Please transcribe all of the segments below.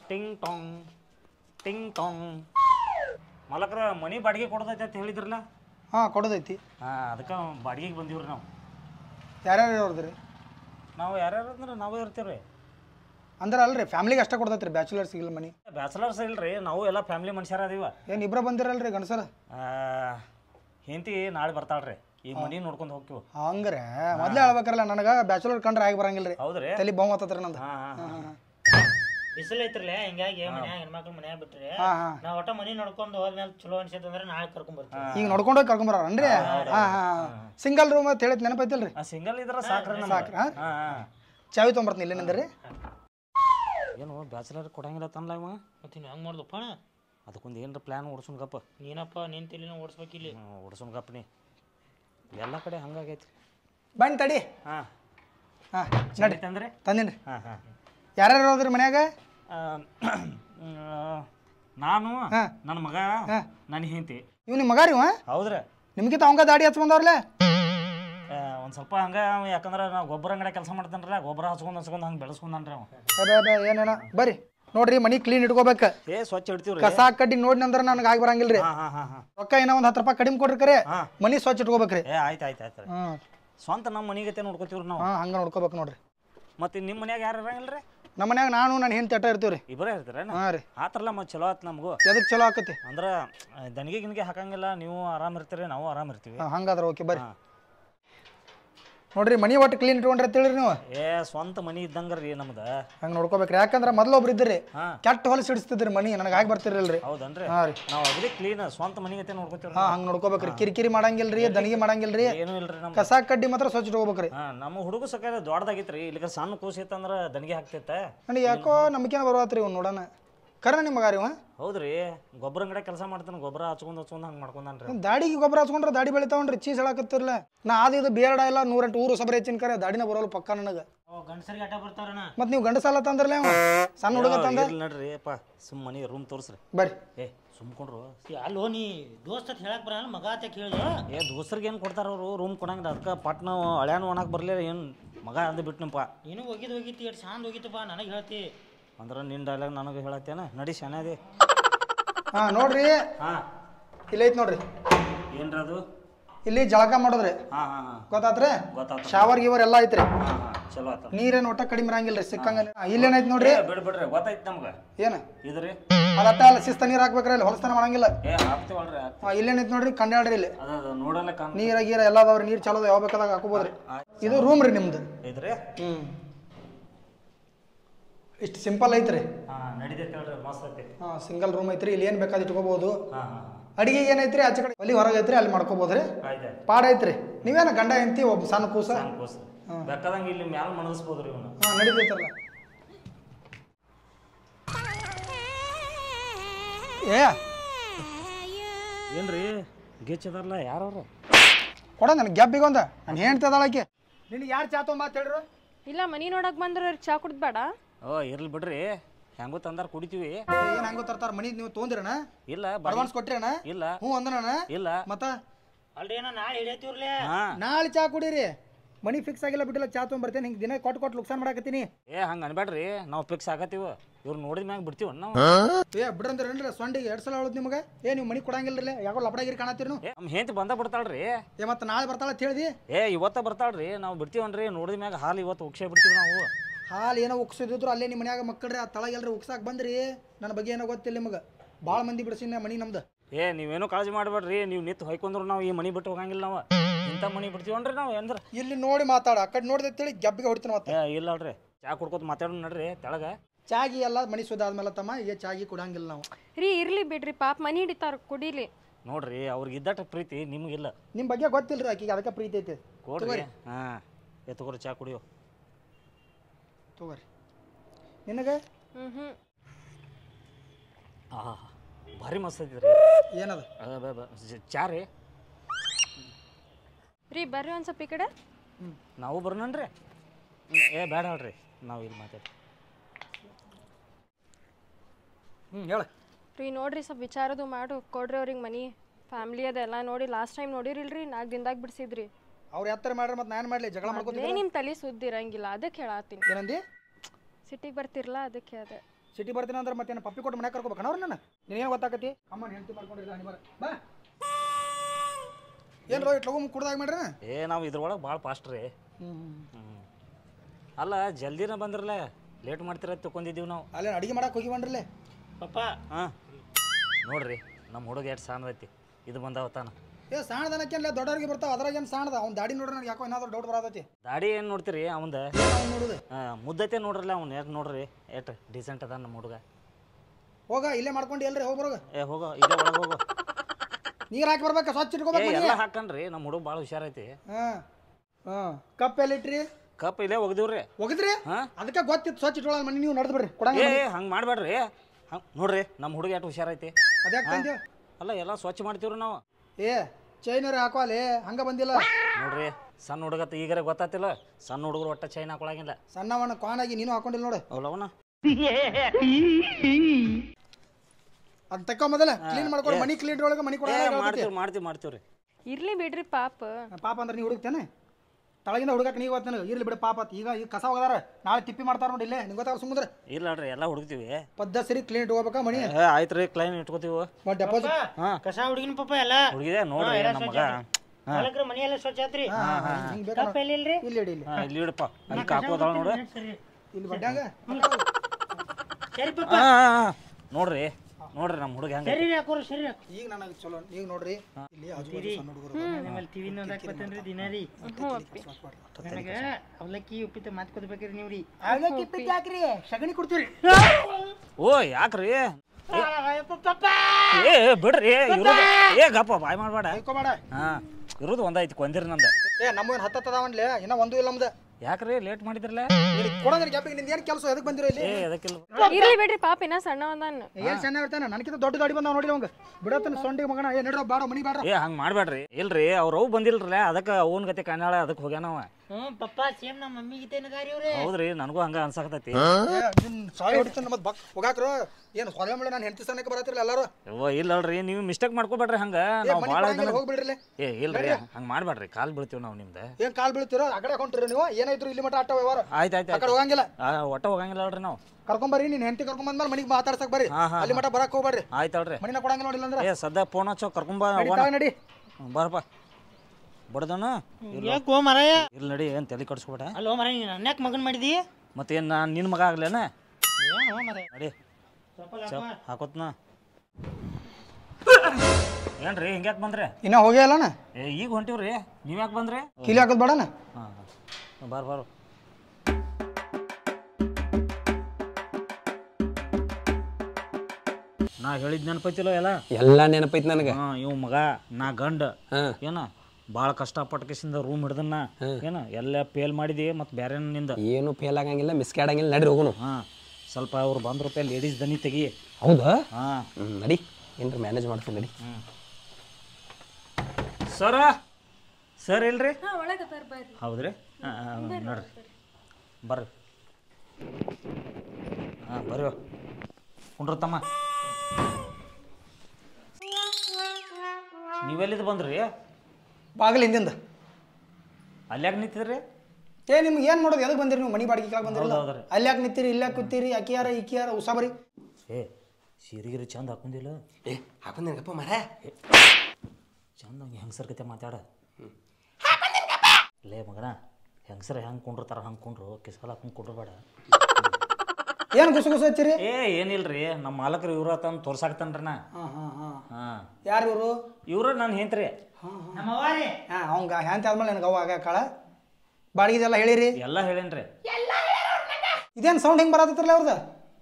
ಟಿಂಗ್ ಟಾಂಗ್ ಟಿಂಗ್ ಟಾಂಗ್ ಮಲಕ್ರ ಮನಿ ಬಾಡಿಗೆ ಕೊಡೋದೈತೆ ಅಂತ ಹೇಳಿದ್ರಲ್ಲ ಹಾಂ ಕೊಡೋದೈತಿ ಹಾಂ ಅದಕ್ಕೆ ಬಾಡಿಗೆಗೆ ಬಂದೀವ್ರಿ ನಾವು ಯಾರ್ಯಾರು ಇರೋದ್ರಿ ನಾವು ಯಾರ್ಯಾರು ಅಂದ್ರೆ ನಾವೇ ಇರ್ತೀವ್ರಿ ಅಂದ್ರೆ ಅಲ್ರಿ ಫ್ಯಾಮ್ಲಿಗೆ ಅಷ್ಟೇ ಕೊಡ್ತೈತಿ ರೀ ಬ್ಯಾಚುಲರ್ಸ್ ಇಲ್ಲ ಮನಿ ಬ್ಯಾಚಲರ್ಸ್ ಇಲ್ರಿ ನಾವು ಎಲ್ಲ ಫ್ಯಾಮಿಲಿ ಮನುಷ್ಯರ ಅದೀವ ಏನು ಇಬ್ಬರ ಬಂದಿರಲ್ರಿ ಗಂಡಸರ ಹೆಂಡತಿ ನಾಳೆ ಬರ್ತಾಳ್ರಿ ಈಗ ಮನಿ ನೋಡ್ಕೊಂಡು ಹೋಗ್ತೀವಿ ಹಂಗ್ರೆ ಮೊದ್ಲೇ ಹೇಳ್ಬೇಕ್ರಲ್ಲ ನನಗೆ ಬ್ಯಾಚುಲರ್ ಕಂಡ್ರೆ ಆಗಿ ಬರಂಗಿಲ್ಲ ರೀ ಹೌದ್ರಿ ತಲೆ ಬಹು ಹತ್ತತ್ರಿ ನಂದು ಹಾಂ ಹಾಂ ಹಾಂ ಬಿಸಿಲು ಐತ್ರಲ್ಲ ಹಿಂಗಾಗಿ ಮನ್ಯಾಗ ಹೆಣ್ಮಕ್ಳು ಮನ್ಯಾಗ ಬಿಟ್ರಿ ಹಾಂ ಹಾಂ ನಾವ್ ಒಟ್ಟ ಮನಿ ನೋಡ್ಕೊಂಡು ಹೋದ್ಮೇಲೆ ಚಲೋ ಅನ್ಸೈತೆ ಅಂದ್ರೆ ನಾಳೆ ಕರ್ಕೊಂಡ್ ಬರ್ತೀವಿ ಈಗ ನೋಡ್ಕೊಂಡೋಗಿ ಕರ್ಕೊಂಬರನ್ರಿ ಹಾಂ ಹಾಂ ಸಿಂಗಲ್ ರೂಮ್ ಅಂತ ಹೇಳಿದ್ ನೆನಪೈತಿಲ್ರಿ ಸಿಂಗಲ್ ಇದ್ರ ಸಾಕ್ರಿ ನಮ್ಗೆ ಸಾಕ್ರಿ, ಹಾಂ? ಹಾಂ ಹಾಂ ಚಾವಿ ತೊಗೊಂಬರ್ತೀನಿ ಇಲ್ಲಿಂದ ರೀ ಏನು ಬ್ಯಾಚಲರ್ ಕೊಡಂಗಿಲ್ಲ ತನ್ಲ ಇವ ಮತ್ತೆ ನೀವ್ ಹೆಂಗ್ ಮಾಡ್ದಪ್ಪ ಅದಕ್ಕೊಂದು ಏನರ ಪ್ಲ್ಯಾನ್ ಓಡಿಸೋನ್ ಗಪ್ಪ ನೀನಪ್ಪ ನಿನ್ ತಲೆನ ಓಡಿಸ್ಬೇಕಿಲ್ಲಿ ಓಡಿಸೋನ್ ಗಪ್ಪ ನೀ ಎಲ್ಲ ಕಡೆ ಹಂಗಾಗೈತಿ ಬನ್ನಿ ತಡಿ ಹಾಂ ಹಾಂ ನಡಿ ಅಂದ್ರೆ ತಂದಿನಿ ಹಾಂ ಹಾಂ ಯಾರ್ಯಾರು ಇರೋದ್ರಿ ಮನ್ಯಾಗ ನಾನು ಹಾ. ನನ್ನ ಮಗ ನನ್ನ ಹೆಂಡತಿ ಇವ್ ನಿಮ್ಮ ಮಗ ರೀ ಇವ ಹೌದ್ರಿ ನಿಮ್ಗಿಂತ ಅವಂಗ ದಾಡಿ ಹಚ್ಕೊಂಡವ್ರಲ್ಲ ಒಂದು ಸ್ವಲ್ಪ ಹಂಗೆ ಅವ ಯಾಕಂದ್ರೆ ನಾವು ಗೊಬ್ಬರ ಅಂಗಡಿ ಕೆಲಸ ಮಾಡ್ತಾನ್ರಲ್ಲ ಗೊಬ್ಬರ ಹಚ್ಕೊಂಡು ಹಚ್ಕೊಂಡು ಹಂಗೆ ಬೆಳೆಸ್ಕೊಂಡನ್ರಿ ಅವ ಅದೇ ಅದೇ ಏನೇನ ಬರ್ರಿ ನೋಡ್ರಿ ಮನಿ ಕ್ಲೀನ್ ಇಟ್ಕೋಬೇಕು ಏ ಸ್ವಚ್ಛ ಇಡ್ತೀವ್ರಿ ಕಸ ಕಡ್ಡಿ ನೋಡಿ ಅಂದ್ರೆ ನನಗೆ ಆಗಿ ಬರಂಗಿಲ್ರಿ ಹಾಂ ಹಾಂ ಹಾಂ ಹಾಂ ರೊಕ್ಕ ಏನೋ ಒಂದು ಹತ್ತು ರೂಪಾಯಿ ಕಡಿಮೆ ಕೊಡ್ರಿ ಕರೆ ಹಾಂ ಮನಿ ಸ್ವಚ್ಛ ಇಟ್ಕೋಬೇಕ್ರಿ ಏ ಆಯ್ತು ಆಯ್ತು ಆಯ್ತು ಹ್ಮ್ ಸ್ವಂತ ನಮ್ಮ ಮನೆಗತೆ ನೋಡ್ಕೋತೀವ್ರಿ ನಾವು ಹಾಂ ಹಂಗೆ ನೋಡ್ಕೋಬೇಕು ನೋಡ್ರಿ ಮತ್ತೆ ನಿಮ್ಮ ಮನ್ಯಾಗ ಯಾರು ಇರಂಗಿಲ್ಲ ರೀ ನಮ್ಮ ಮನ್ಯಾಗ ನಾನು ನನ್ನ ಹೆಂಡತಿ ಅಟ್ಟ ಇರ್ತೀವಿ ರೀ ಇಬ್ಬರೇ ಇರ್ತೀರೇನ ಹಾಂ ರೀ ಆ ಥರಲ್ಲ ಮತ್ತೆ ಚಲೋ ಆಯ್ತು ನಮಗೂ ಎದಕ್ಕೆ ಚಲೋ ಆಕತಿ ಅಂದ್ರೆ ದನಿಗೆ ಗಿನಿಗೆ ಹಾಕಂಗಿಲ್ಲ ನೀವು ಆರಾಮ್ ಇರ್ತೀರಿ ನಾವು ಆರಾಮ್ ಇರ್ತೀವಿ ಹಾಂ ಹಂಗಾದ್ರೆ ಓಕೆ ಬರ್ರಿ ಹಾಂ. ನೋಡ್ರಿ ಮನಿ ಒಟ್ಟು ಕ್ಲೀನ್ ಇಟ್ಕೊಂಡ್ರಿ ಅಂತೇಳಿ ನೀವು ಏ ಸ್ವಂತ ಮನಿ ಇದ್ದಂಗ ರೀ ನಮ್ದು ಹಂಗೆ ನೋಡ್ಕೋಬೇಕ್ರಿ ಯಾಕಂದ್ರೆ ಮೊದಲು ಒಬ್ರು ಇದ್ರಿ ಹಾಂ ಕೆಟ್ಟ ಹೊಲಸಿ ಹಿಡಿಸ್ತಿದ್ರಿ ಮನಿ ನನಗೆ ಆಗಿ ಬರ್ತಿರಲ್ರಿ ಹೌದನ್ರಿ ಹಾಂ ರೀ ನಾವು ಅಗದಿ ಕ್ಲೀನ್ ಸ್ವಂತ ಮನಿಗತೆ ನೋಡ್ಕೋತೀವ್ರಿ ಹಾಂ ಹಂಗೆ ನೋಡ್ಕೋಬೇಕ್ರಿ ಕಿರಿಕಿರಿ ಮಾಡಂಗಿಲ್ರಿ ದನಿಗೆ ಮಾಡಂಗಿಲ್ರಿ ಏನೂ ಇಲ್ರಿ ನಮ್ಮ ಕಸ ಕಡ್ಡಿ ಮಾತ್ರ ಸ್ವಚ್ಛ ಇಟ್ಕೋಬೇಕ್ರಿ ಹಾ ನಮ್ಮ ಹುಡುಗ ಸಕ ದೊಡ್ಡದಾಗಿತ್ರಿ ಇಲ್ಲಿಗ ಸಣ್ಣ ಕೂಸ ಇತ್ತಂದ್ರ ದನಿಗೆ ಹಾಕ್ತೈತೆ ನನಗೆ ಯಾಕೋ ನಂಬಿಕೆನ ಬರುವತ್ರಿ ಇವ್ನು ನೋಡೋಣ ಕರ್ನ ನಿಮ್ಮ ಮಗ ರೀ ಇವ ಹೌದ್ರಿ ಗೊಬ್ಬರ ಅಂಗಡಿ ಕೆಲಸ ಮಾಡ್ತಾನೆ ಗೊಬ್ಬರ ಹಚ್ಕೊಂಡ್ ಹಚ್ಕೊಂಡ್ ಹಂಗೆ ಮಾಡ್ಕೊಂಡನ್ರಿ ಇವ್ನ್ ದಾಡಿಗೆ ಗೊಬ್ಬರ ಹಚ್ಕೊಂಡ್ರೆ ದಾಡಿ ಬೆಳಿತಾವನ್ರಿ ಚೀಸ್ ಹೇಳಕತ್ತಿರ್ಲ ನಾ ಆದ ಇದು ಬೇಡ ಇಲ್ಲ ನೂರೆಂಟು ಊರು ಸಬರಿ ಹೆಚ್ಚಿನ ಕರೆ ದಾಡಿನ ಬರೋಲ್ಲ ಪಕ್ಕ ನನಗೆ ಓ ಗಂಡಸರಿಗೆ ಅಡ್ಡ ಬರ್ತಾರಣ ಮತ್ತೆ ನೀವು ಗಂಡಸಾಲ ತಂದ್ರಲ್ಲ ಇವ ಸಣ್ಣ ಹುಡುಗ ತಂದ ಇರ್ಲಿ ನಡ್ರಿ ಅಪ್ಪ ಸುಮ್ ಮನಿ ರೂಮ್ ತೋರ್ಸ್ರಿ ಬರ್ರಿ ಏ ಸುಮ್ಕೊಂಡ್ರು ಅಲ್ಲೋ ನೀ ದೋಸ್ತ ಅಂತ ಹೇಳಕ್ ಬರಲ್ಲ ಮಗ ಅಂತ ಕೇಳಿದ ಏ ದೋಸ್ರಿಗೆ ಏನು ಕೊಡ್ತಾರ ಅವರು ರೂಮ್ ಕೊಡಂಗಿಲ್ಲ ಅದಕ್ಕೆ ಪಟ್ನ ಹಳ್ಯಾನ ಒಣಕ್ ಬರ್ಲಿಲ್ಲ ಏನು ಮಗ ಅಂದ್ ಬಿಟ್ನಪ್ಪ ನೀನು ಹೋಗಿದ್ ಹೋಗಿತ್ತು ಎಷ್ಟು ಚಂದ ಹೋಗಿತ್ತಪ್ಪ ನನಗೆ ಹೇಳ್ತಿ ಅಂದ್ರೆ ನಿನ್ನ ಡೈಲಾಗ್ ನನಗೆ ಹೇಳತ್ತೇನ ನಡಿ ಶಾನ್ಯಾದಿ ಹಾಂ ನೋಡ್ರಿ ಹಾಂ ಇಲ್ಲಿ ಐತಿ ನೋಡ್ರಿ ಏನ್ರಿ ಅದು ಇಲ್ಲಿ ಜಳಕ ಮಾಡೋದ್ರಿ ಹಾಂ ಹಾಂ ಹಾಂ ಗೊತ್ತಾತ್ರಿ ಗೊತ್ತಾತ ಶಾವರ್ ಗಿವರ್ ಎಲ್ಲ ಐತ್ರಿ ಹಾಂ ಹಾಂ ಚಲೋ ಆತ ನೀರೇನು ಒಟ್ಟ ಕಡಿಮೆ ಇರಂಗಿಲ್ರಿ ಸಿಕ್ಕಂಗ ಇಲ್ಲೇನೈತಿ ನೋಡ್ರಿ ಏ ಬಿಡ್ ಬಿಡ್ರಿ ಗೊತ್ತಾಯ್ತು ನಮ್ಗೆ ಏನು ಇದ್ರಿ ಅದಟ್ಟ ಅಲ್ಲ ಶಿಸ್ತ ನೀರು ಹಾಕ್ಬೇಕ್ರಿ ಇಲ್ಲಿ ಹೊಲಸ್ತಾನ ಮಾಡಂಗಿಲ್ಲ ಏ ಹಾಕ್ತೀವಲ್ರಿ ಹಾಕ್ತೀವಿ ಹಾಂ ಇಲ್ಲೇನೈತಿ ನೋಡ್ರಿ ಕಂಡಾಡ್ರಿ ಇಲ್ಲಿ ಅದ ಅದ ನೋಡಲ್ಲ ಕಾನ್ ನೀರ ಗೀರ ಎಲ್ಲ ಅದಾವ್ರಿ ನೀರು ಚಲೋ ಯಾವ ಬೇಕಾದಾಗ ಹಾಕೋಬೋದ್ರಿ ಇದು ರೂಮ್ ರೀ ನಿಮ್ದು ಇದ್ರಿ ಹ್ಞೂ ಇಷ್ಟು ಸಿಂಪಲ್ ಐತ್ರಿ ಹಾಂ ನಡಿತೈತೆ ಹೇಳ್ರಿ ಮಸ್ತ್ ಐತಿ ಹಾಂ ಸಿಂಗಲ್ ರೂಮ್ ಐತ್ರಿ ಇಲ್ಲಿ ಏನು ಬೇಕಾದ್ರೆ ಇಟ್ಕೋಬೋದು ಹಾಂ ಹಾಂ ಅಡಿಗೆಗೆ ಏನೈತ್ರಿ ಆಚೆ ಕಡೆ ಅಲ್ಲಿ ಹೊರಗೆ ಐತ್ರಿ ಅಲ್ಲಿ ಮಾಡ್ಕೋಬೋದ್ರಿ ಆಯ್ತು ಪಾಡ ಐತ್ರಿ ನೀವೇನ ಗಂಡ ಹೆಂಡತಿ ಒಬ್ಬ ಸಣ್ಣ ಕೂಸ ಕೋಸ್ ಬೇಕಾದಂಗೆ ಇಲ್ಲಿ ಮ್ಯಾಲ ಮನಗಿಸ್ಬೋದ್ರಿ ಇವನು ಹಾಂ ನಡೀತೈತಲ್ಲ ಏ ಏನ್ರಿ ಗೆಚ್ ಅದಾರಲ್ಲ ಯಾರವ್ರು ಕೊಡ ನನಗೆ ಗ್ಯಾಪಿಗೆ ಒಂದ ನಾನು ಹೆಂಡ್ತಿ ಅದಾಳಕ್ಕೆ ನಿನಗೆ ಯಾರು ಚಾ ತೊಗೊಂಬ ಹೇಳ್ರು ಇಲ್ಲ ಮನಿ ನೋಡಕ್ ಬಂದ್ರ ಚಾ ಕುಡ್ದ್ ಬೇಡ ಓ ಇರ್ಲಿ ಬಿಡ್ರಿ ಹೆಂಗೂ ತಂದಾರ ಕುಡಿತೀವಿ ಏನು ಹಂಗೋ ತರ್ತಾರ ಮನಿ ನೀವು ತೊಗೊಂದಿರಣ ಇಲ್ಲ ಬಡ ಅಡ್ವಾನ್ಸ್ ಕೊಟ್ಟಿರಣ ಇಲ್ಲ ಹ್ಞೂ ಅಂದಣ ಇಲ್ಲ ಮತ್ತ ಅಲ್ರಿ ಏನ ನಾಳೆ ಹಿಡಿಯತಿವ್ರಲೇ ಹಾ ನಾಳೆ ಚಾ ಕುಡೀರಿ ಮನಿ ಫಿಕ್ಸ್ ಆಗಿಲ್ಲ ಬಿಟ್ಟಿಲ್ಲ ಚಾ ತೊಗೊಂಬರ್ತೇನೆ ಹಿಂಗೆ ದಿನ ಕೊಟ್ಟು ಕೊಟ್ಟು ಲುಕ್ಸಾನ್ ಮಾಡಕತ್ತೀನಿ ಏ ಹಂಗೆ ಅನ್ಬೇಡ್ರಿ ನಾವು ಫಿಕ್ಸ್ ಆಗತ್ತೀವಿ ಇವ್ರು ನೋಡಿದ ಮ್ಯಾಗ ಬಿಡ್ತೀವ ನಾವು ಏ ಬಿಡ್ರಂದ್ರೇನ್ರಿ ಸೊಂಡಿಗೆ ಎರಡು ಸಲ ಹೇಳೋದು ನಿಮಗೆ ಏ ನೀವು ಮನಿ ಕೊಡಂಗಿಲ್ರಿ ಯಾಕೋ ಲಪಡಾಗಿರಿ ಕಾಣತ್ತೀರಿ ನೀವು ಏ ನಮ್ಮ ಹೆಂಡತಿ ಬಂದ ಬಿಡ್ತಾಳ್ರಿ ಏ ಮತ್ತೆ ನಾಳೆ ಬರ್ತಾಳ ಅಂತ ಹೇಳಿದಿ ಏ ಇವತ್ತ ಬರ್ತಾಳ್ರಿ ನಾವು ಬಿಡ್ತೀವನ್ರಿ ನೋಡಿದ ಮ್ಯಾಗ ಹಾಲು ಇವತ್ತು ಉಕ್ಷೆ ಬಿಡ್ತೀವಿ ನಾವು ಹಾಲು ಏನೋ ಉಕ್ಸಿದ್ರು ಅಲ್ಲೇ ನಿಮ್ಮ ಮನ್ಯಾಗ ಮಕ್ಕಳ್ರಿ ಆ ತಳಗ ಎಲ್ರಿ ಉಕ್ಸಾಕ್ ಬಂದ್ರಿ ನನ್ನ ಬಗ್ಗೆ ಏನೋ ಗೊತ್ತಿಲ್ಲ ನಿಮಗೆ ಭಾಳ ಮಂದಿ ಬಿಡಿಸಿನ ಮನಿ ನಮ್ದು ಏ ನೀವೇನು ಕಾಳಜಿ ಮಾಡಬೇಡ್ರಿ ನೀವು ನಿಂತು ಹೊಯ್ಕೊಂಡ್ರು ನಾವು ಈ ಮನಿ ಬಿಟ್ಟು ಹೋಗಂಗಿಲ್ಲ ನಾವು ಇಂಥ ಮನಿ ಬಿಡ್ತೀವನ್ರಿ ನಾವು ಅಂದ್ರೆ ಇಲ್ಲಿ ನೋಡಿ ಮಾತಾಡ ಆ ಕಡೆ ನೋಡಿದೆ ತಿಳಿ ಗೆಬ್ಬಿಗೆ ಹೊಡಿತೀನಿ ಮತ್ತೆ ಏ ಇಲ್ಲ ಅಲ್ರಿ ಚಾ ಕುಡ್ಕೋತ ಮಾತಾಡೋಣ ನಡ್ರಿ ತೆಳಗ ಚಾಗಿ ಎಲ್ಲ ಮನಿ ಸುದ್ದ ಆದ್ಮೇಲೆ ತಮ್ಮ ಈಗ ಚಾಗಿ ಕೊಡಂಗಿಲ್ಲ ನಾವು ರೀ ಇರ್ಲಿ ಬಿಡ್ರಿ ಪಾಪ ಮನಿ ಹಿಡಿತಾರ ಕುಡೀಲಿ ನೋಡ್ರಿ ಅವ್ರಿಗೆ ಇದ್ದಟ ಪ್ರೀತಿ ನಿಮಗಿಲ್ಲ ನಿಮ್ಮ ಬಗ್ಗೆ ಗೊತ್ತಿಲ್ರಿ ಆಕಿಗೆ ಅದಕ್ಕೆ ಪ್ರೀತಿ ಐತಿ ಕೊಡ್ರಿ ಹಾಂ ಏ ತಗೋರಿ ಚಾ ಕುಡಿಯೋ ತಗೋರಿ ನಿನಗೆ ಹ್ಮ್ ಹ್ಮ್ ಆಹಾ ಭಾರಿ ಮಸ್ತ್ ಐತಿದ್ರಿ ಏನದ ಅದ ಬ- ಬ- ಜ- ಚಾ ರೀ ರೀ ಬರ್ರಿ ಒಂದ್ ಸ್ವಲ್ಪ ಈ ಕಡೆ ನಾವು ಬರ್ನನ್ರಿ ಏ ಬೇಡ ಹೇಳ್ರಿ ನಾವು ಇಲ್ಲಿ ಮಾತಾಡಿ ಹ್ಞೂ ಹೇಳ ರೀ ನೋಡ್ರಿ ಸ್ವಲ್ಪ ವಿಚಾರದು ಮಾಡು ಕೊಡ್ರಿ ಅವ್ರಿಗೆ ಮನಿ ಫ್ಯಾಮ್ಲಿ ಅದೆಲ್ಲ ನೋಡಿ ಲಾಸ್ಟ್ ಟೈಮ್ ನೋಡಿರಿಲ್ರಿ ನಾಲ್ಕು ದಿನದಾಗ ಬಿಡಿಸಿದ್ರಿ ಅವ್ರು ಎತ್ತರ ಮಾಡ್ರಿ ಮತ್ತೆ ನಾನು ಮಾಡಲಿ ಜಗಳ ಮಾಡ್ಕೊತೀನಿ ಅದೇ ನಿಮ್ಮ ತಲೆ ಸುದ್ದಿ ಇರಂಗಿಲ್ಲ ಅದಕ್ಕೆ ಹೇಳತ್ತೀನಿ ಏನಂದಿ ಸಿಟಿಗೆ ಬರ್ತಿರಲ್ಲ ಅದಕ್ಕೆ ಅದೇ ಸಿಟಿ ಬರ್ತೀನಿ ಅಂದ್ರೆ ಮತ್ತೆ ಪಪ್ಪಿ ಕೊಟ್ಟು ಮನ್ಯಾಗ ಕರ್ಕೋಬೇಕು ಅವ್ರು ನನ್ನ ನೀನೇನು ಗೊತ್ತಾಕತಿ ಅಮ್ಮ ಹೆಂಡತಿ ಮಾಡ್ಕೊಂಡಿಲ್ಲ ಹನಿ ಬರ ಬಾ ಏನು ರೋ ಇಟ್ಟು ಲಗು ಕುಡ್ದಾಗ ಮಾಡ್ರಿ ಏ ನಾವು ಇದ್ರೊಳಗೆ ಭಾಳ ಫಾಸ್ಟ್ ರೀ ಹ್ಞೂ ಹ್ಞೂ ಅಲ್ಲ ಜಲ್ದಿನ ಬಂದ್ರಲ್ಲ ಲೇಟ್ ಮಾಡ್ತೀರ ತಿಳ್ಕೊಂಡಿದ್ದೀವಿ ನಾವು ಅಲ್ಲೇ ಅಡಿಗೆ ಮಾಡಕ್ಕೆ ಹೋಗಿ ಬಂದ್ರಲ್ಲೇ ಪಪ್ಪ ಹಾಂ ನೋಡ್ರಿ ನಮ್ಮ ಹುಡುಗ ಎಷ್ಟು ಸಣ್ಣದೈತಿ ಇದು ಬಂದಾವ ತಾನ ಏ ಸಾಣದನಕ್ಕೆಲ್ಲ ದೊಡ್ಡವ್ರಿಗೆ ಬರ್ತಾವ ಅದ್ರಾಗ ಏನು ಸಾಣದ ಅವ್ನು ದಾಡಿ ನೋಡ್ರಿ ನನಗೆ ಯಾಕೋ ಏನಾದ್ರು ಡೌಟ್ ಬರತೈತಿ ದಾಡಿ ಏನು ನೋಡ್ತೀರಿ ಅವಂದ ಅವ್ನು ನೋಡುದು ಮುದ್ದತೆ ನೋಡ್ರಲ್ಲ ಅವ್ನು ಯಾಕೆ ನೋಡ್ರಿ ಎಷ್ಟು ಡೀಸೆಂಟ್ ಅದ ನಮ್ಮ ಹುಡುಗ ಹೋಗ ಇಲ್ಲೇ ಮಾಡ್ಕೊಂಡು ಎಲ್ರಿ ಹೋಗಿ ಬರೋಗ ಏ ಹೋಗೋ ಇಲ್ಲೇ ಒಳಗೆ ಹೋಗೋ ನೀರು ಹಾಕಿ ಬರ್ಬೇಕು ಸ್ವಚ್ಛ ಏ ಇಟ್ಕೋಬೇಕು ಎಲ್ಲ ಹಾಕನ್ರಿ ನಮ್ಮ ಹುಡುಗ ಭಾಳ ಹುಷಾರೈತಿ ಹಾಂ ಹಾಂ ಕಪ್ ಎಲ್ಲಿಟ್ರಿ ಕಪ್ ಇಲ್ಲೇ ಒಗ್ದಿವ್ರಿ ಒಗದ್ರಿ ಹಾಂ ಅದಕ್ಕೆ ಗೊತ್ತಿತ್ತು ಸ್ವಚ್ಛ ಇಟ್ಕೊಳ್ಳೋ ಮನೆ ನೀವು ನಡೆದು ಬರ್ರಿ ಕೊಡಂಗ ಏ ಹಂಗೆ ಮಾಡಬೇಡ್ರಿ ಹಂಗೆ ನೋಡ್ರಿ ನಮ್ಮ ಹುಡುಗ ಎಷ್ಟು ಹುಷಾರೈತಿ ಅದ್ಯಾಕೆ ತಂದೆ ಅಲ್ಲ ಎಲ್ಲ ಸ್ವಚ್ಛ ಮಾಡ್ತೀವ್ರಿ ನಾವು ಏ ಚೈನರ್ ಹಾಕೋಲೆ ಹಂಗ ಬಂದಿಲ್ಲ ನೋಡ್ರಿ ಸಣ್ಣ ಹುಡುಗತ್ತ ಈಗರ ಗೊತ್ತಾತಿಲ್ಲ ಸಣ್ಣ ಹುಡುಗರು ಒಟ್ಟ ಚೈನ್ ಹಾಕೊಳಂಗಿಲ್ಲ ಸಣ್ಣವಣ್ಣ ಕ್ವಾನಾಗಿ ನೀನು ಹಾಕೊಂಡಿಲ್ಲ ನೋಡು ಅವಲವನ ಅದ್ ತಕ್ಕ ಮೊದಲ ಕ್ಲೀನ್ ಮಾಡ್ಕೊಂಡು ಮನಿ ಕ್ಲೀನ್ ಒಳಗೆ ಮನಿ ಕೊಡ ಏ ಮಾಡ್ತೀವಿ ಮಾಡ್ತೀವಿ ಮಾಡ್ತೀವ್ರಿ ಇರ್ಲಿ ಬಿಡ್ರಿ ಪಾಪ ಪಾಪ ಅಂದ್ರೆ ನೀವು ಹುಡುಕ್ತೇನೆ ತಳಗಿಂದ ಹುಡುಗಕ್ಕೆ ನೀವು ಗೊತ್ತ ನನಗೆ ಇರ್ಲಿ ಬಿಡಿ ಪಾಪ ಆತ್. ಈಗ ಈಗ ಕಸ ಹೋಗದಾರ ನಾಳೆ ತಿಪ್ಪಿ ಮಾಡ್ತಾರ ನೋಡಿ ಇಲ್ಲೇ ನಿಂಗೆ ಗೊತ್ತಾಗ ಸುಮ್ಮಂದ್ರೆ ಇಲ್ಲ ನೋಡ್ರಿ ಎಲ್ಲ ಹುಡುಕ್ತೀವಿ ಪದ್ಧ ಸರಿ ಕ್ಲೀನ್ ಇಟ್ಕೋಬೇಕಾ ಮನಿ ಏ ಆಯ್ತು ರೀ ಕ್ಲೈನ್ ಇಟ್ಕೋತೀವಿ ಬಟ್ ಡೆಪಾಸಿಟ್ ಹಾಂ ಕಸ ಹುಡುಗಿನ ಪಪ್ಪ ಎಲ್ಲ ಹುಡುಗಿದೆ ನೋಡ್ರಿ ನಮ್ಮ ಮಗ ಮಾಲಕ್ರ ಮನಿ ಎಲ್ಲ ಸ್ವಚ್ಛ ಆತ್ರಿ ಹಿಂಗೆ ಬೇಕು ಕಪ್ಪ ಎಲ್ಲಿ ಇಲ್ರಿ ಇಲ್ಲಿ ಇಡಿ ಇಲ್ಲಿ ಹಾಂ ಇಲ್ಲಿ ಇಡಪ್ಪ ಅಲ್ಲಿ ಕಾಕೋದಾಳ ನೋಡು ಸರಿ ಇಲ್ಲಿ ಬಡ್ಡ್ಯಾಗ ಸರಿ ಪಪ್ಪ ಹಾಂ ಹಾಂ ನೋಡ್ರಿ ನೋಡ್ರಿ ನಮ್ಮ ಹುಡುಗ ಹೆಂಗ ಸರಿ ಹಾಕೋರು ಸರಿ ಹಾಕು ಈಗ ನನಗೆ ಚಲೋ ಈಗ ನೋಡ್ರಿ ಇಲ್ಲಿ ಆಜು ಬಾಜು ಸಣ್ಣ ಹುಡುಗರು ನಿಮ್ಮಲ್ಲಿ ಟಿವಿ ನೋಡಕ್ ಬರ್ತೇನ್ರಿ ದಿನ ರೀ ನನಗೆ ಅವಲಕ್ಕಿ ಉಪ್ಪಿಟ್ಟು ಮಾತು ಕೊಡ್ಬೇಕ್ರಿ ನೀವು ರೀ ಯಾಕ್ರಿ ಸಗಣಿ ಕೊಡ್ತೀರಿ ಓ ಯಾಕ್ರಿ ಪಪ್ಪ ಏ ಬಿಡ್ರಿ ಇರೋದು ಏ ಗಪ್ಪ ಬಾಯ್ ಮಾಡಬೇಡ ಆಯ್ಕೋಬೇಡ ಹಾಂ ಇರೋದು ಒಂದೈತಿ ಕೊಂದಿರಿ ನಂದು ಏ ನಮ್ಮ ಏನು ಹತ್ತತ್ತದಾವನ್ಲೇ ಇನ್ನ ಒಂದು ಇಲ್ಲ ನಮ್ದು ಯಾಕ್ರಿ ಲೇಟ್ ಮಾಡಿದ್ರಲ್ಲ ಕೊಡಂದ್ರೆ ಗ್ಯಾಪಿಗೆ ನಿಂದ ಏನು ಕೆಲಸ ಎದಕ್ಕೆ ಬಂದಿರೋ ಇಲ್ಲಿ ಏ ಅದಕ್ಕಿಲ್ಲ ಇರ್ಲಿ ಬಿಡ್ರಿ ಪಾಪ ಇನ್ನ ಸಣ್ಣ ಒಂದಾನ ಏನ್ ಚೆನ್ನಾಗಿ ಇರ್ತಾನೆ ನನಗಿಂತ ದೊಡ್ಡ ಗಾಡಿ ಬಂದಾವ ನೋಡಿ ಅವಂಗ ಬಿಡತ್ತನ ಸೊಂಡಿಗೆ ಮಗನ ಏ ನಡ್ರ ಬಾಡ ಮನಿ ಬಾಡ್ರ ಏ ಹಂಗೆ ಮಾಡಬೇಡ್ರಿ ಇಲ್ರಿ ಅವ್ರು ಅವು ಬಂದಿಲ್ರಲ್ಲ ಅದಕ್ಕೆ ಅವನ ಗತಿ ಕಣ್ಣಾಳ ಅದಕ್ಕೆ ಹೋಗ್ಯಾನವ ಹ್ಞೂ ಪಪ್ಪ ಸೇಮ್ ನಮ್ಮ ಮಮ್ಮಿಗೆ ತೇನಗಾರಿ ಅವ್ರೆ ಹೌದ್ರಿ ನನಗೂ ಹಂಗ ಅನ್ಸಾಕತೈತಿ ಸಾಯಿ ಹೊಡಿತಾನೆ ಮತ್ತೆ ಬಕ್ ಹೋಗಾಕ್ರು ಏನು ಹೊಲ ಮೇಲೆ ನಾನು ಹೆಂಡತಿ ಸಣ್ಣಕ್ಕೆ ಬರತ್ತಿರಲ್ಲ ಎಲ್ಲರೂ ಯವ್ವ ಇಲ್ಲ ಅಲ್ರಿ ನೀವು ಮಿಸ್ಟೇಕ್ ಮಾಡ್ಕೋಬೇಡ್ರಿ ಹಂಗ ಏ ನಾವು ಮನಿ ಭಾಳ ಕೊಡಂಗಿಲ್ಲ ಹೋಗ್ಬಿಡ್ರಿ ಏ ಇಲ್ರಿ ಹಂಗೆ ಮಾಡಬೇಡ್ರಿ ಕಾಲ್ ಬೀಳ್ತೀವಿ ನಾವು ನಿಮ್ದು ಏನ್ ಕಾಲ್ ಬೀಳ್ತಿರೋ ಆ ಕಡೆ ಹೊಂಟ್ರಿ ನೀವು ಏನಾಯ್ತು ಇಲ್ಲಿ ಮಟ ಆಟ ವ್ಯವಹಾರ ಆಯ್ತು ಆಯ್ತು ಆ ಕಡೆ ಹೋಗಂಗಿಲ್ಲ ಒಟ್ಟ ಹೋಗಂಗಿಲ್ಲ ಅಲ್ರಿ ನಾವು ಕರ್ಕೊಂಬರ್ರಿ ನೀನ್ ಹೆಂಡತಿ ಕರ್ಕೊಂಬಂದ್ಮೇಲೆ ಮನಿಗೆ ಮಾತಾಡ್ಸಕ್ ಬರ್ರಿ ಹಾ, ಹಾ, ಅಲ್ಲಿ ಮಟ ಬರಕ್ ಹೋಗ್ಬೇಡ್ರಿ ಆಯ್ತು ಅಲ್ರಿ ಮನಿನ ಕೊಡಂಗಿಲ್ಲ ನೋಡಿಲ್ಲ ಅಂದ್ರೆ ಏ ಸದ್ಯ ಫೋನ್ ಹಚ್ಚೋ ಕರ್ಕೊಂಬ ನಡಿ ತಾವ ನಡಿ ಬರಪ್ಪ ಬಡ್ದನ ಯಾಕೋ ಮರಾಯ ಇಲ್ಲಿ ನಡಿ ಏನು ತಲೆ ಕಟ್ಸ್ಕೊಬೇಡ ಅಲ್ಲೋ ಮರಾಯ ನೀನು ಅನ್ಯಾಕ ಮಗನ್ ಮಾಡಿದಿ ಮತ್ತೇನು ನಾನು ನಿನ್ನ ಮಗ ಆಗ್ಲೇನ ಏನೋ ಮರಾಯ ನಡಿ ಚಪ್ ಹಾಕೋತ್ನ ಏನ್ರಿ ಹಿಂಗ್ಯಾಕೆ ಬಂದ್ರೆ ಇನ್ನ ಹೋಗೇ ಅಲ್ಲನ ಏ ಈಗ ಹೊಂಟಿವ್ರಿ ನೀವು ಯಾಕೆ ಬಂದ್ರಿ ಕಿಲಿ ಹಾಕೋದ್ ಬೇಡನ ಹಾಂ ಬಾರ್ ಬಾರು ನಾ ಹೇಳಿದ್ ನೆನಪೈತಿಲ್ಲ ಎಲ್ಲ ಎಲ್ಲ ನೆನಪೈತಿ ನನಗೆ ಹಾ ಇವ್ ಮಗ ನಾ ಗಂಡ ಹಾಂ ಏನ ಭಾಳ ಕಷ್ಟಪಟ್ಟಕಿಸಿಂದ ರೂಮ್ ಹಿಡ್ದನ್ನ ಏನ ಎಲ್ಲ ಪೇಲ್ ಮಾಡಿದಿ ಮತ್ತು ಬೇರೆ ನಿಂದ ಏನು ಫೇಲ್ ಆಗಂಗಿಲ್ಲ ಮಿಸ್ಕೆ ಆಗಂಗಿಲ್ಲ ನಡ್ರಿ ಹೋಗುನು ಹಾ ಸ್ವಲ್ಪ ಅವ್ರು ಬಂದ್ ರೂಪಾಯಿ ಲೇಡೀಸ್ ದನಿ ತೆಗಿ ಹೌದಾ ಹಾ ಹ್ಞೂ ನಡಿ ಏನ್ರಿ ಮ್ಯಾನೇಜ್ ಮಾಡ್ತೀನಿ ನಡಿ ಸರ ಸರ್ ಇಲ್ರಿ ಹೌದ್ರಿ ಹಾಂ ಹಾಂ ನೋಡ್ರಿ ಬರ್ರಿ ಹಾಂ ಬರ್ರಿ ಕುಂಡ್ರ ತಮ್ಮ ನೀವೆಲ್ಲಿದ್ದು ಬಂದ್ರಿ ಬಾಗಿಲು ಹಿಂದಿಂದ ಅಲ್ಯಾಗ ನಿಂತಿದ್ರಿ ಏ ನಿಮ್ಗೆ ಏನ್ ಮಾಡೋದು ಎದಕ್ಕೆ ಬಂದಿರಿ ನೀವು ಮನಿ ಬಾಡಿಗೆ ಕೇಳಕ್ ಬಂದಿರಲ್ಲ ಹೌದೌದ್ರಿ. ಅಲ್ಲಿ ಯಾಕೆ ನಿಂತೀರಿ ಇಲ್ಲ ಕೂತೀರಿ ಅಕ್ಕಿ ಯಾರ ಇಕ್ಕಿ ಯಾರ ಉಸಾಬರಿ ಏ ಸೀರೆಗಿರಿ ಚಂದ ಹಾಕೊಂಡಿಲ್ಲ ಏ ಹಾಕೊಂದೇನಪ್ಪ ಮರ ಚಂದ ಹಂಗೆ ಹೆಂಗಸರ್ ಕತೆ ಮಾತಾಡ ಲೇ ಮಗನ ಹೆಂಗಸರ ಹೆಂಗೆ ಕುಂಡ್ರತಾರ ಹಂಗೆ ಕುಂಡ್ರು ಕಿಸ್ಕಲ್ ಹಾಕೊಂಡು ಕುಂಡ್ರಬೇಡ ಏನ್ ಗುಸು ಗುಸು ಹಚ್ಚಿರಿ ಏ ಏನಿಲ್ರಿ ನಮ್ಮ ಮಾಲಕರು ಇವ್ರ ತಂದು ತೋರ್ಸಾಕ್ತಾನ್ರಿ ನಾ ಹಾ ಹಾ ಹಾ ಹಾಂ ಯಾರು ಇವರು ಇವ್ರ ನಾನು ಹೆಂತ್ರಿ ನಮ್ಮ ಅವ್ವಾರಿ ಹಾ ಅವಂಗ ಹ್ಯಾಂತ ಆದ್ಮೇಲೆ ನನಗೆ ಅವ ಆಗ ಕಾಳ ಬಾಡಿಗೆದೆಲ್ಲ ಹೇಳಿರಿ ಎಲ್ಲ ಹೇಳೇನ್ರಿ ಇದೇನು ಸೌಂಡ್ ಹಿಂಗೆ ಬರತ್ತಿರಲ್ಲ ಅವ್ರದ್ದು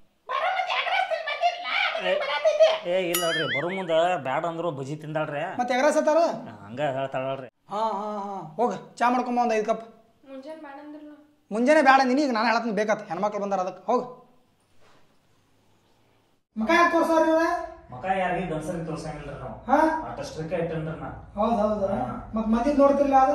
ಏ ಇಲ್ಲ ನೋಡ್ರಿ ಬರೋ ಮುಂದೆ ಬ್ಯಾಡ ಅಂದ್ರು ಬಜಿ ತಿಂದಾಳ್ರಿ ಮತ್ತೆ ಎಗ್ರಸ್ ಹತ್ತಾರ ಹಂಗ ಹೇಳ್ತಾಳ್ರಿ ಹಾ ಹಾ ಹಾ ಹೋಗ ಚಾ ಮಾಡ್ಕೊಂಬ ಒಂದು ಐದು ಕಪ್ ಮುಂಜಾನೆ ಬೇಡ ಅಂದ್ರಲ್ಲ ಮುಂಜಾನೆ ಬೇಡ ಅಂದಿನಿ ಈಗ ನಾನು ಹೇಳತ್ತೀನಿ ಬೇಕಾತ ಹೆಣ್ಮಕ್ಳು ಬಂದಾರ ಅದಕ್ಕೆ ಹೋಗ ಮಕ ಯಾಕೆ ತೋರ್ಸಾರ ಮಕ ಯಾರಿಗೆ ಗಂಡಸರಿಗೆ ತೋರ್ಸಂಗಿಲ್ರಿ ನಾವು ಹಾ ಅಷ್ಟಕ್ಕೆ ಇಟ್ಟನ್ರಿ ನಾ ಹೌದು ಹೌದು ಮತ್ತೆ ಮಂದಿ ನೋಡ್ತಿರ್ಲ ಅದು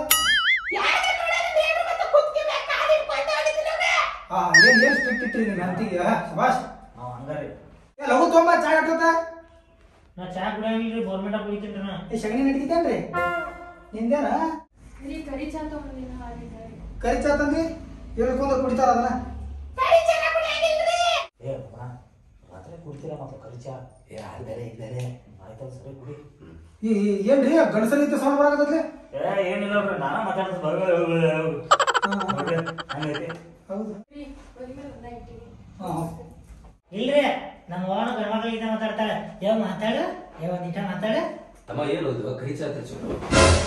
ಹಾ ಏನ್ ಏನ್ ಸ್ಟ್ರಿಕ್ಟ್ ಇಟ್ರಿ ನಿಮ್ಮ ಹೆಂಡತಿಗೆ ಶಬಾಷ್ ನಾವು ಹಂಗಾರಿ ಏ ಲಘು ತೊಂಬ ಚಾ ಇಟ್ಟದ ನಾ ಚಾ ಕುಡಿಯಂಗಿಲ್ರಿ ಗೋರ್ಮೆಂಟ್ ಕುಡಿತೀನಿ ನಾ ಈ ಸಗಣಿ ನಡೀತೇನ್ರಿ ನಿಂದೇನ ಕರಿ ಚಾ ತಗೊಂಡಿನ ಹಾಲಿದ್ದಾರೆ ಕರಿ ಚಾ ತಂದ್ರಿ ಹೇಳ್ಕೊಂಡು ಕುಡಿತಾರ ಅದನ್ನ ಏ ಮಗ ಸರಿ ಕುಡ್ತೀರಾ ಮತ್ತೆ ಕರಿಚಾ ಏ ಅದು ಬೇರೆ ಇದು ಬೇರೆ ಆಯ್ತಲ್ಲ ಸರಿ ಕುಡಿ ಈ ಈ- ಏನ್ರಿ ಗಂಡಸರಿತ ಸೌಂಡ್ ಬರಾಕತ್ತೈತಿ ಏ ಏನಿಲ್ಲ ನೋಡ್ರಿ ನಾನ ಮಾತಾಡ್ತೀನಿ ಹಂಗೈತಿ ಹೌದು ಹಾ ಇಲ್ರಿ ನಮ್ಮ ಓಣ ಗಂಡ್ಮಕ್ಳಿಗೆ ಮಾತಾಡ್ತಾಳೆ ಯಾವ ಮಾತಾಡು ಯಾವ ಒಂದಿಟ ಮಾತಾಡು ತಮ್ಮ ಏನು ಇದು ಕೈ ಚಾತ್ರ ಚಲೋ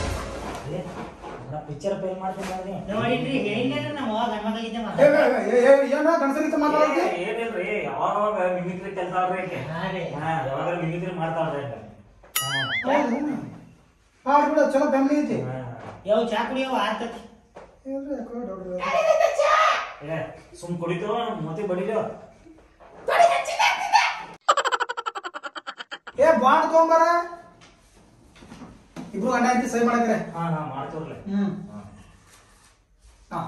ಪಿಕ್ಚರ್ ಪೇ ಮಾಡ್ತೀನಿ ನೋಡಿ ನೋಡಿದ್ರಿ ಹೇಳಿದ್ರೆ ನಮ್ಮ ಅವ್ವ ಗಂಡ್ಮಕ್ಳಿಗೆ ಏ, ಮಾತಾಡ್ತಾಳೆ ಏ, ಏ, ಏ, ಏನ ಗಂಡಸರಿತ ಮಾತಾಡತ್ತಿ ಏ, ಏನಿಲ್ರಿ ಯಾವಾಗ ಮಿಮಿಕ್ರಿ ಕೆಲ್ಸಾಳ್ರಿ ಆಕೆ ಹಾ ರೀ ಹಾ ಯಾವಾಗ ಮಿಮಿಕ್ರಿ ಮಾಡ್ತಾಳ್ರಿ ಆಕೆ ಹೌದು ಹಾ ಬಿಡ ಚಲೋ ಫ್ಯಾಮಿಲಿ ಐತಿ ಹಾ ಯಾವ ಚಾ ಕುಡಿಯವ ಆರ್ತತಿ ಏನ್ರಿ ಯಾಕೋ ಡೌಟ್ ಇದೆ. ಏ ಸುಮ್ ಕುಡಿತು ಮತ್ತೆ ಬಡಿಲು ಏ ಬಾಂಡ್ ತಗೊಂಬಾರ ಇಬ್ರು ಗಂಡ ಐತಿ ಸೈ ಮಾಡಕ್ರೆ ಹಾ ಹಾ ಮಾಡ್ತೀವ್ರಲ್ಲ ಹ್ಮ್ ಹಾ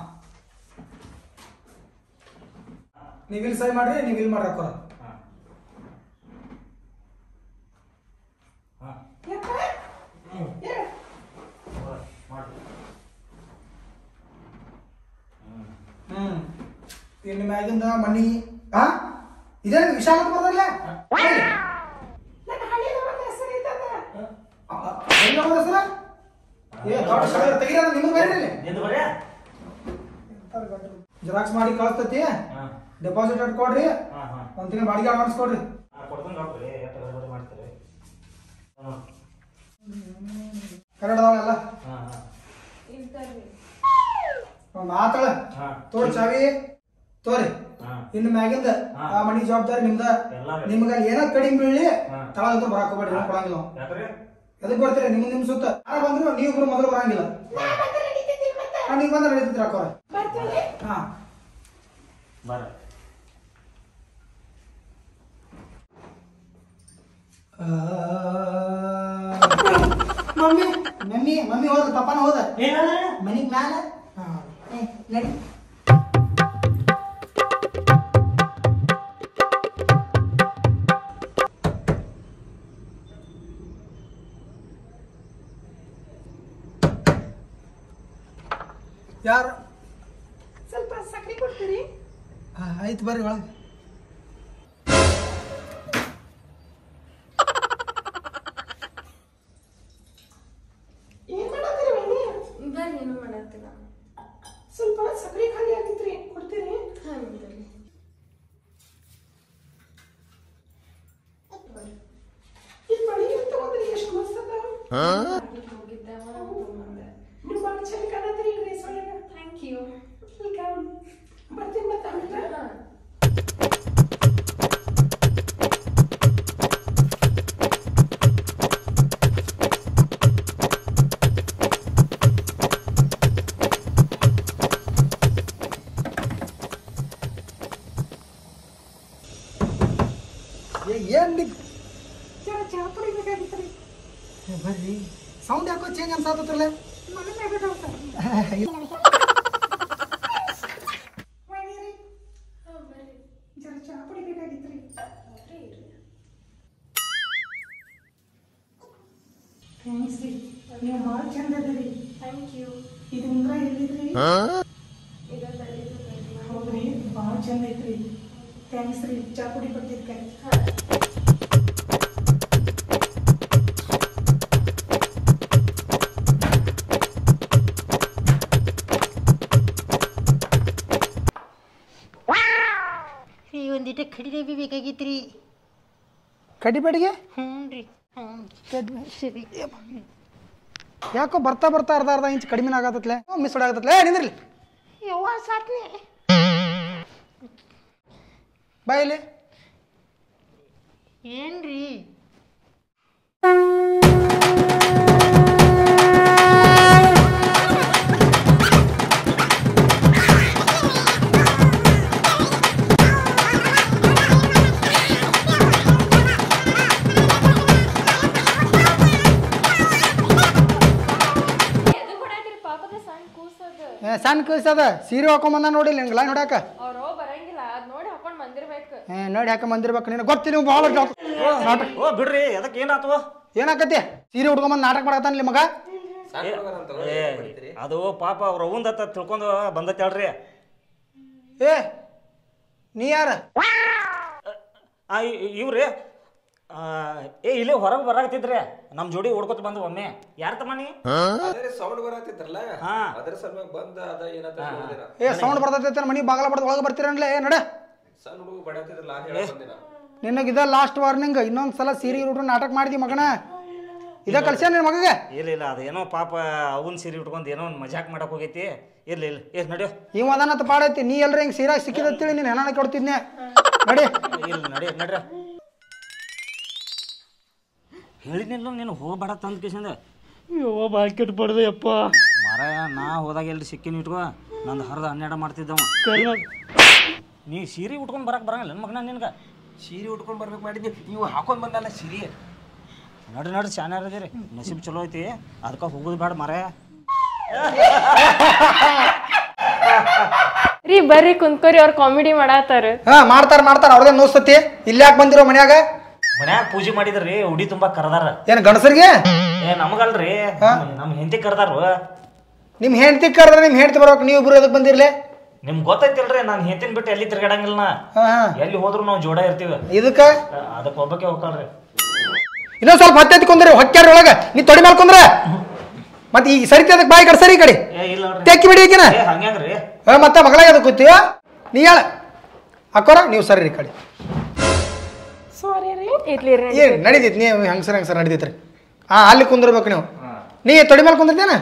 ನೀವ್ ಇಲ್ಲಿ ಸೈ ಮಾಡ್ರಿ ನೀವ್ ಇಲ್ಲಿ ಮಾಡ್ರಿ ಹಾಕೋರ ಹಾ ಹಾ ಮಾಡಿ ಹ್ಮ್ ಹ್ಮ್ ಇನ್ನು ಮ್ಯಾಗಿಂದ ಮನಿ ಹಾ ಇದೇ ವಿಶಾಲ ಅಂತ ಬರ್ದಲ್ಲ ಏ ದೊಡ್ಡ ಶಾಲೆ ತೆಗೀರ ನಿಮ್ಗೆ ಬೇರೆ ಇಲ್ಲಿ ನಿಂದು ಬರ್ಯಾ ಜೆರಾಕ್ಸ್ ಮಾಡಿ ಕಳಿಸ್ತೈತಿ ಹಾ ಡೆಪಾಸಿಟ್ ಅಟ್ ಕೊಡ್ರಿ ಹಾ ಹಾ ಒಂದ್ ತಿಂಗಳ ಬಾಡಿಗೆ ಅಡ್ವಾನ್ಸ್ ಕೊಡ್ರಿ ಹಾ ಕೊಡ್ತೀನಿ ಡಾಕ್ಟ್ರಿ ಎಷ್ಟು ಗಡ್ಬಡಿ ಮಾಡ್ತೀರಿ ಹಾ ಕನ್ನಡ ಅದಾವೆಲ್ಲ ಹಾ ಹಾ ಮಾತಾಳ ಹಾ ತೋರಿ ಚಾವಿ ತೋರಿ ಹಾ ಇನ್ನು ಮ್ಯಾಗಿಂದ ಹಾ. ಆ ಮನಿ ಜವಾಬ್ದಾರಿ ನಿಮ್ದ ಎಲ್ಲ ನಿಮ್ಗೆ ಅಲ್ಲಿ ಏನೋ ಕಡಿಮೆ ಬೀಳಿ ಹಾ. ತಳಗಂತೂ ಬರಾಕ್ ಹೋಗ್ಬೇಡ್ರಿ ನಾವು ಕೊಡಂಗಿಲ್ಲ ನಾವು. ಯಾಕ್ರಿ ಎದಕ್ ಬರ್ತೀರಿ ನಿಮ್ ನಿಮ್ ಸುತ್ತ ಯಾರು ಬಂದ್ರು ನೀವು ಇಬ್ರು ಮೊದಲು ಬರಂಗಿಲ್ಲ ಹಾ ನೀವು ಬಂದ್ರೆ ನಡೀತಿದ್ರ ಅಕ್ಕೋರ ಹಾ ಬರ್ರಿ ಮಮ್ಮಿ ಮಮ್ಮಿ ಮಮ್ಮಿ ಹೋದ ಪಪ್ಪನ ಹೋದ ಏನಲ್ಲ ಮನಿಗ್ ಮ್ಯಾಲ ಹಾ ಏ, ನಡಿ ಯಾರು ಸ್ವಲ್ಪ ಸಕ್ಕರೆ ಕೊಡ್ತೀರಿ ಆ, ಆಯ್ತು ಬರ್ರಿ ಒಳಗೆ ಏನ್ ಮಾಡತ್ತೀರಿ ಮಮ್ಮಿ ಬರ್ರಿ ಏನು ಮಾಡತ್ತಿಲ್ಲ ಸ್ವಲ್ಪ ಸಕ್ಕರೆ ಖಾಲಿ ಆಗಿತ್ರಿ ಕೊಡ್ತೀರಿ ಹಾಂ ಬರ್ರಿ ಈ ಮಳಿ ತಗೊಂಡ್ರಿ ಎಷ್ಟು ಮಸ್ತ್ ಅದಾವ ಹೋಗಿದ್ದೆ ತಗೊಂಡೆ ನೀವು ಭಾಳ ಚಂದ ಕಾಣತ್ತೀರಿ ಈ ಡ್ರೆಸ್ ಒಳಗ ಥ್ಯಾಂಕ್ ಯು ವೆಲ್ಕಮ್ ಬರ್ತೀನಿ ಮತ್ತೆ ಆಮೇಲೆ ಹಾಂ ಏ ಏನ್ ನಿ ಜರ ಚಹಾ ಪುಡಿ ಬೇಕಾಗಿತ್ರಿ ಏ, ಬರ್ರಿ ಸೌಂಡ್ ಯಾಕೋ ಚೇಂಜ್ ಅನ್ಸಾತತ್ರಲ್ಲ ಮನೆ ಮ್ಯಾಗ ಮಾಡಿರಿ ಹಾಂ ಬರ್ರಿ ಜರ ಚಹಾ ಪುಡಿ ಬೇಕಾಗಿತ್ರಿ ಥ್ಯಾಂಕ್ಸ್ ರೀ ನೀವು ಭಾಳ ಚಂದ ಅದರಿ ಥ್ಯಾಂಕ್ ಯು ಇದು ಉಂಗ್ರ ಎಲ್ಲಿದ್ರಿ ಇದು ತಡೀರಿ ಹೌದ್ರಿ ಭಾಳ ಚಂದ ಐತ್ರಿ ಥ್ಯಾಂಕ್ಸ್ ರೀ ಚಹಾ ಪುಡಿ ಕೊಟ್ಟಿದ್ಕೆ ಈ ಒಂದಿಟ ಕಡಿಮೆ ಬೇಕಾಗಿತ್ರಿ ಕಡಿಬೇಡಿಗೆ ಹ್ಞೂ ರೀ ಹ್ಞೂ ಸರಿ ಯಾಕೋ ಬರ್ತಾ ಬರ್ತಾ ಅರ್ಧ ಅರ್ಧ ಇಂಚ್ ಕಡಿಮೆ ಆಗತ್ತತ್ಲೆ ಮಿಸ್ ಆಗತ್ತತ್ಲೆ ಏ ನಿಂದ್ರಲಿ ಯವ್ವ ಸಾಕ್ನೆ ಬಾಯಲ್ಲಿ ಏನ್ರಿ ಎದು ಕೊಡಾತಿರಿ ಪಾಪದ ಸಣ್ಣ ಕೂಸದ ಏ, ಸಣ್ಣ ಕಳ್ಸದ ಸೀರೆ ಹಾಕೊಂಬಂದ ನೋಡಿ ನಿಂಗೆ ಲೈನ್ ಹೊಡ್ಯಾಕ ಅವ್ರು ಬರಂಗಿಲ್ಲ ಅದ್ ನೋಡಿ ಹಾಕೊಂಡ್ ಬಂದಿರ್ಬೇಕು ಏ ನೋಡಿ ಹಾಕ ಬಂದಿರ್ಬೇಕು ನಿನಗೆ ಗೊತ್ತಿಲ್ಲ ನೀವು ಭಾಳ ನಾಟಕ ಓ ಬಿಡ್ರಿ ಅದಕ್ಕೆ ಏನಾತು ಏನಾಕತಿ ಸೀರೆ ಉಟ್ಕೊಂಬಂದು ನಾಟಕ ಮಾಡತ್ತಾನ ನಿಮ್ಮ ಮಗ ಏ ಅದು ಪಾಪ ಅವ್ರ ಅವಂದತ್ತ ತಿಳ್ಕೊಂಡು ಬಂದೈತೆ ಹೇಳ್ರಿ ಏ ನೀ ಯಾರ ಆ ಇ- ಇವ್ರಿ ಆ, ಏ ಇಲ್ಲೇ ಹೊರಗೆ ಬರಾಕತ್ತಿದ್ರಿ ನಮ್ಮ ಜೋಡಿ ಓಡ್ಕೊತ ಬಂದು ಒಮ್ಮೆ ಯಾರ ತಮ್ಮ ನೀ ಅದೇ ಸೌಂಡ್ ಬರತ್ತಿದ್ರಲ್ಲ ಹಾ. ಅದ್ರ ಸಲುವಾಗಿ ಬಂದ ಅದ ಏನಂತ ನೋಡಿದಿರ ಏ ಸೌಂಡ್ ಬರ್ತೈತೆ ಮನಿ ಬಾಗಲ ಬಡ್ದು ಒಳಗೆ ಬರ್ತೀರನ್ಲೇ ಏ ನಡೆ ಸಣ್ಣ ಹುಡುಗ ಬಡತ್ತಿದ್ರಲ್ಲ ಹೇಳ ಬಂದಿನ ನಿನಗಿದ ಲಾಸ್ಟ್ ವಾರ್ನಿಂಗ್ ಇನ್ನೊಂದು ಸಲ ಸೀರೆ ಉಟ್ರು ನಾಟಕ ಮಾಡಿದಿ ಮಗನ ಇದ ಕಳ್ಸ್ಯ ನಿನ್ನ ಮಗಗೆ ಇಲ್ಲ ಇಲ್ಲ ಅದೇನೋ ಪಾಪ ಅವನ್ ಸೀರೆ ಉಟ್ಕೊಂಡ್ ಏನೋ ಒಂದ್ ಮಜಾಕ್ ಮಾಡಕ್ ಹೋಗೈತಿ ಇಲ್ಲ ಇಲ್ಲ ಏ ನಡಿಯೋ ಇವ ಅದಾನಂತ ಪಾಡೈತಿ ನೀ ಎಲ್ರ ಹಿಂಗೆ ಸೀರಾ ಸಿಕ್ಕಿದತ್ತೇಳಿ ನೀನು ಹೆಣ ಕೊಡ್ತಿದ್ನೆ ನಡಿ ಇಲ್ಲ ನಡಿ ನಡ್ರ ಹೇಳಿದ್ನಿಲ್ಲ ನೀನು ಹೋಗ್ಬೇಡ ತಂದ ಕಿಶಂದ ಯವ್ವ ಭಾಳ ಕೆಟ್ಟು ಪಡ್ದು ಯಪ್ಪ ಮರ ನಾ ಹೋದಾಗ ಎಲ್ರಿ ಸಿಕ್ಕಿನಿ ಇಟ್ಕೋ ನಂದು ಹರಿದ ಹನ್ನೆರಡು ಮಾಡ್ತಿದ್ದವ ಕರ್ಮ ನೀ ಸೀರೆ ಉಟ್ಕೊಂಡ್ ಬರಕ್ ಬರಂಗಿಲ್ಲ ಮಗನ ನಿನ್ಗ ಸೀರೆ ಉಟ್ಕೊಂಡ್ ಬರ್ಬೇಕು ಮಾಡಿದ್ವಿ ನೀವು ಹಾಕೊಂಡ್ ಬಂದಲ್ಲ ಸೀರೆ ನಡ್ರಿ ನಡ್ರಿ ಚಾನ ಅದೀರಿ ನಸೀಬ್ ಚಲೋ ಐತಿ ಅದಕ್ಕೆ ಹೋಗೋದು ಬೇಡ ಮರ ರೀ ಬರ್ರಿ ಕುಂತ್ಕೋರಿ ಅವ್ರು ಕಾಮಿಡಿ ಮಾಡತ್ತಾರ ಹಾ ಮಾಡ್ತಾರ ಮಾಡ್ತಾರ ಅವ್ರದೇ ನೋಸ್ತತಿ ಇಲ್ಲಿ ಯಾಕೆ ಬಂದಿರೋ ಮನ್ಯಾಗ ಮನ್ಯಾಗ ಪೂಜೆ ಮಾಡಿದ್ರಿ ಉಡಿ ತುಂಬಾ ಕರ್ದಾರ ಏನು ಗಂಡಸರಿಗೆ ಏ ನಮಗಲ್ರಿ ನಮ್ಮ ಹೆಂಡತಿ ಕರ್ದಾರು ನಿಮ್ಮ ಹೆಂಡತಿ ಕರೆದ್ರೆ ನಿಮ್ಮ ಹೆಂಡತಿ ಬರ್ಬೇಕು ನೀವು ಇಬ್ರು ಎದಕ್ಕೆ ಬಂದಿರ್ಲಿ ನಿಮ್ಗೆ ಗೊತ್ತೈತಿಲ್ರಿ ನಾನು ಹೆಂಡತಿನ ಬಿಟ್ಟು ಎಲ್ಲಿ ತಿರ್ಗಾಡಂಗಿಲ್ಲ ನಾ ಹಾ ಹಾ ಎಲ್ಲಿ ಹೋದ್ರು ನಾವು ಜೋಡ ಇರ್ತೀವಿ ಇದಕ್ಕೆ ಅದಕ್ಕೆ ಒಬ್ಬಕ್ಕೆ ಹೋಗ್ಕಲ್ರಿ ಇನ್ನೊಂದ್ ಸ್ವಲ್ಪ ಹತ್ತೆ ಕುಂದ್ರಿ ಹೊಕ್ಕ್ಯಾರ ಒಳಗ ನೀ ತೊಡಿ ಮೇಲೆ ಕುಂದ್ರ ಮತ್ತೆ ಈಗ ಸರಿತಿ ಅದಕ್ಕೆ ಬಾಯಿ ಕಡೆ ಸರಿ ಈ ಕಡೆ ಏ ಇಲ್ಲ ನೋಡ್ರಿ ತೆಕ್ಕಿ ಬಿಡಿ ಈಗಿನ ಏ ಹಂಗ್ಯಾಂಗ್ರಿ ಏ, ಮತ್ತೆ ಮಗಳಾಗ ಅದಕ್ಕೆ ಕೂತೀವ ನೀ ಹೇಳ ಅಕ್ಕೋರ ನೀವು ಸರಿ ಈ ಕಡೆ ಇರ್ಲಿ ರೀ ಏನ್ ನಡೀತೈತಿ ನೀವು ಹಂಗಸರ ಹಂಗಸರ ನಡೀತೈತ್ರಿ ಹಾ ಅಲ್ಲಿ ಕುಂದಿರ್ಬೇಕು ನೀವು ನೀ ತೊಡಿ ಮೇಲೆ ಕುಂದಿರ್ತೇನ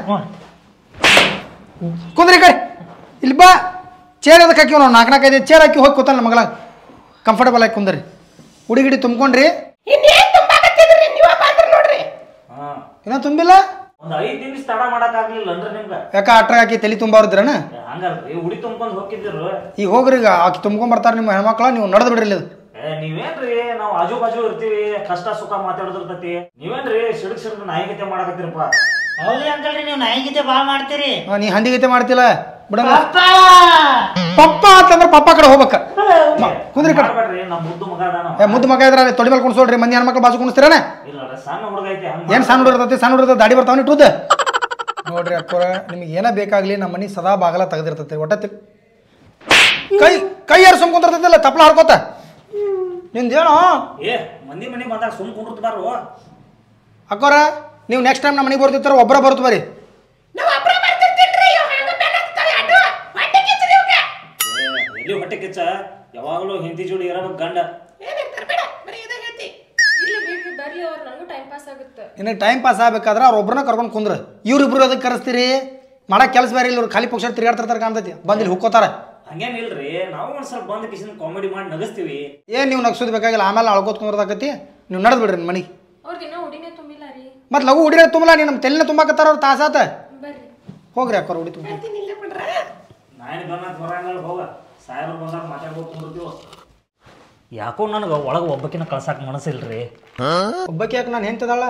ಕುಂದ್ರಿ ಈ ಕಡೆ ಇಲ್ಲಿ ಬಾ ಚೇರ್ ಅದಕ್ಕೆ ಹಾಕಿವ್ ನಾವು ನಾಲ್ಕು ನಾಲ್ಕೈದು ಚೇರ್ ಹಾಕಿ ಹೋಗಿ ಕೂತಾನ ಮಗಳ ಕಂಫರ್ಟಬಲ್ ಆಗಿ ಕುಂದ್ರಿ ಹುಡುಗಿಡಿ ತುಂಬ್ಕೊಂಡ್ರಿ ಇನ್ನೇನ್ ತುಂಬಾಕತ್ತಿದ್ರಿ ನೀವ ಬಂದ್ರ ನೋಡ್ರಿ ಹಾ ಇನ್ನೂ ತುಂಬಿಲ್ಲ ಒಂದ್ ಐದ್ ನಿಮಿಷ ತಡ ಮಾಡಕ್ ಆಗ್ಲಿಲ್ಲ ಅನ್ರಿ ನಿಮ್ಗ ಯಾಕ ಅಟ್ರಾಗ ಹಾಕಿ ತಲೆ ತುಂಬಾವ್ರದ್ರನ ಏ, ಹಂಗಲ್ರಿ ಉಡಿ ತುಂಬ್ಕೊಂಡ್ ಹೋಗಿದ್ದಿರು ಈಗ ಹೋಗ್ರಿ ಈಗ ಆಕಿ ತುಂಬ್ಕೊಂಡ್ ಬರ್ತಾರ ನಿಮ್ಮ ಹೆಣ್ಮಕ್ಳ ನೀವು ನಡೆದು ಬಿಡ್ರಿ ಇಲ್ಲಿ ಏ ನೀವೇನ್ರಿ ನಾವ್ ಆಜು ಬಾಜು ಇರ್ತೀವಿ ಕಷ್ಟ ಸುಖ ಮಾತಾಡೋದಿರ್ತೈತಿ ನೀವೇನ್ರಿ ಸಿಡಕ್ ಸಿಡಕ್ ನಾಯಿಗತೆ ಮಾಡಕತ್ತೀರಪ್ಪ ಹೌದು ಅಂಕಲ್ರಿ ನೀವು ನಾಯಿಗೀತೆ ಭಾಳ ಮಾಡ್ತೀರಿ ಹಾ, ನೀ ಹಂದಿಗತೆ ಮಾಡ್ತಿಲ್ಲ ಬಿಡಂಗ ಅಪ್ಪ ಪಪ್ಪ ಅಂತಂದ್ರೆ ಪಪ್ಪ ಕಡೆ ಹೋಗ್ಬೇಕ ಕುಂದ್ರಿ ಕಡೆ ಮಾಡ್ಬೇಡ್ರಿ ನಮ್ ಮುದ್ದು ಮಗ ಅದಾನ ಏ ಮುದ್ದು ಮಗ ಇದ್ರ ಅಲ್ಲಿ ತೊಡಿ ಮೇಲೆ ಕುಣಿಸೋಳ್ರಿ ಮಂದಿ ಹೆಣ್ಮಕ್ಳು ಬಾಜು ಕುಣಿಸ್ತೀರನ ಇಲ್ಲ ನೋಡ್ರಿ, ಸಣ್ಣ ಹುಡುಗ ಐತಿ ಹಂಗ ಏನ್ ಸಣ್ಣ ಹುಡುಗಿರ್ತೈತಿ ಸಣ್ಣ ಹುಡುಗಿರ್ತೈತಿ ದಾಡಿ ಬರ್ತಾವ ಇಟ್ಟುದ ನೋಡ್ರಿ ಅಕ್ಕೋರ ನಿಮ್ಗೆ ಏನ ಬೇಕಾಗ್ಲಿ ನಮ್ಮ ಮನೆ ಸದಾ ಬಾಗಲ ತೆಗೆದಿರ್ತೈತಿ ಒಟ್ಟ ತಿ- ಕೈ ಕೈ ಯಾರು ಸುಮ್ ಕುಂದಿರ್ತೈತಿಲ್ಲ ತಪ್ಪಲ ಹಾರ್ಕೋತ ನಿಂದೇನೋ ಏ ಮಂದಿ ಮನಿ ಬಂದಾಗ ಸುಮ್ ಕುಂಡ್ರತ್ ಬಾರು ಅಕ್ಕೋರ ನೀವು ನೆಕ್ಸ್ಟ್ ಟೈಮ್ ನಮ್ಮ ಮನೆಗೆ ಬರ್ತಿರ್ತಾರ ಒಬ್ಬರ ಬರ್ತು ಬರ್ರಿ ನಾವ್ ಅಪ್ರ ಬರ್ತಿರ್ತೀನ್ರಿ ಇವ್ ಹಂಗ ಬೆನ್ನತ್ತಾವ ಅಡ್ಡು ಹೊಟ್ಟೆ ಕಿಚ್ಚ್ರಿ ಇವ್ಕ ಏ, ಎಲ್ಲಿ ಹೊಟ್ಟೆ ಕಿಚ್ಚ ಯಾವಾಗಲೂ ಹಿಂದಿ ಜೋಡಿ ಇರಬೇಕು ಗಂಡ ಏನಿರ್ತಾರ ಬೇಡ ಬರೀ ಇದ ಹೇಳ್ತಿ ಇಲ್ಲ ಬಿಡ್ರಿ ಬರ್ಲಿ ಅವ್ರು ನನಗೂ ಟೈಮ್ ಪಾಸ್ ಆಗುತ್ತೆ ನಿನಗೆ ಟೈಮ್ ಪಾಸ್ ಆಗ್ಬೇಕಾದ್ರೆ ಅವ್ರ ಒಬ್ಬರನ್ನ ಕರ್ಕೊಂಡು ಕುಂದ್ರ ಇವ್ರಿಬ್ರು ಅದಕ್ಕೆ ಕರೆಸ್ತೀರಿ ಮಾಡಕ್ ಕೆಲಸ ಬೇರೆ ಇಲ್ಲ ಇವ್ರು ಖಾಲಿ ಪಕ್ಷ ತಿರ್ಗಾಡ್ತಿರ್ತಾರೆ ಕಾಣ್ತೈತಿ ಬಂದು ಇಲ್ಲಿ ಹುಕ್ಕೋತಾರ ಹಂಗೇನಿಲ್ರಿ ನಾವು ಒಂದ್ ಸ್ವಲ್ಪ ಬಂದ್ ಕಿಶನ್ ಕಾಮಿಡಿ ಮಾಡಿ ನಗಸ್ತೀವಿ ಏನ್ ನೀವು ನಗ್ಸೋದು ಬೇಕಾಗಿಲ್ಲ ಆಮೇಲೆ ಅಳ್ಕೋತ್ ಕುಂದ್ರದಾಕತಿ ನೀವು ನಡೆದು ಬಿಡ್ರಿ ಮನೆಗೆ ಅವ್ರಿಗೆ ಇನ್ನೂ ಉಡಿನೇ ತುಂಬಿಲ್ಲ ರೀ ಮತ್ತೆ ಲಘು ಹುಡಿರ ತುಂಬಲ ನೀನು ನಮ್ಮ ತೆಲಿನ ತುಂಬಾಕತ್ತಾರ ಅವ್ರು ತಾಸಾತ ಬರ್ರಿ ಹೋಗ್ರಿ ಅಕ್ಕೋರ್ ಹುಡಿ ತುಂಬ ಇಲ್ಲ ಬಿಡ್ರ ನಾಯಿನ ಬಂದಾಗ ಬರಂಗಲ್ಲ ಹೋಗ ಸಾಹೇಬ್ರು ಬಂದಾಗ ಮಾತಾಡ್ಬೋದು ಕುಂದಿರ್ತೀವ ಯಾಕೋ ನನಗೆ ಒಳಗೆ ಒಬ್ಬಕಿನ ಕಳ್ಸಾಕ ಮನಸ್ಸಿಲ್ರಿ ಒಬ್ಬಕ್ಕೆ ಯಾಕೆ ನಾನು ಹೆಂತದಾಳ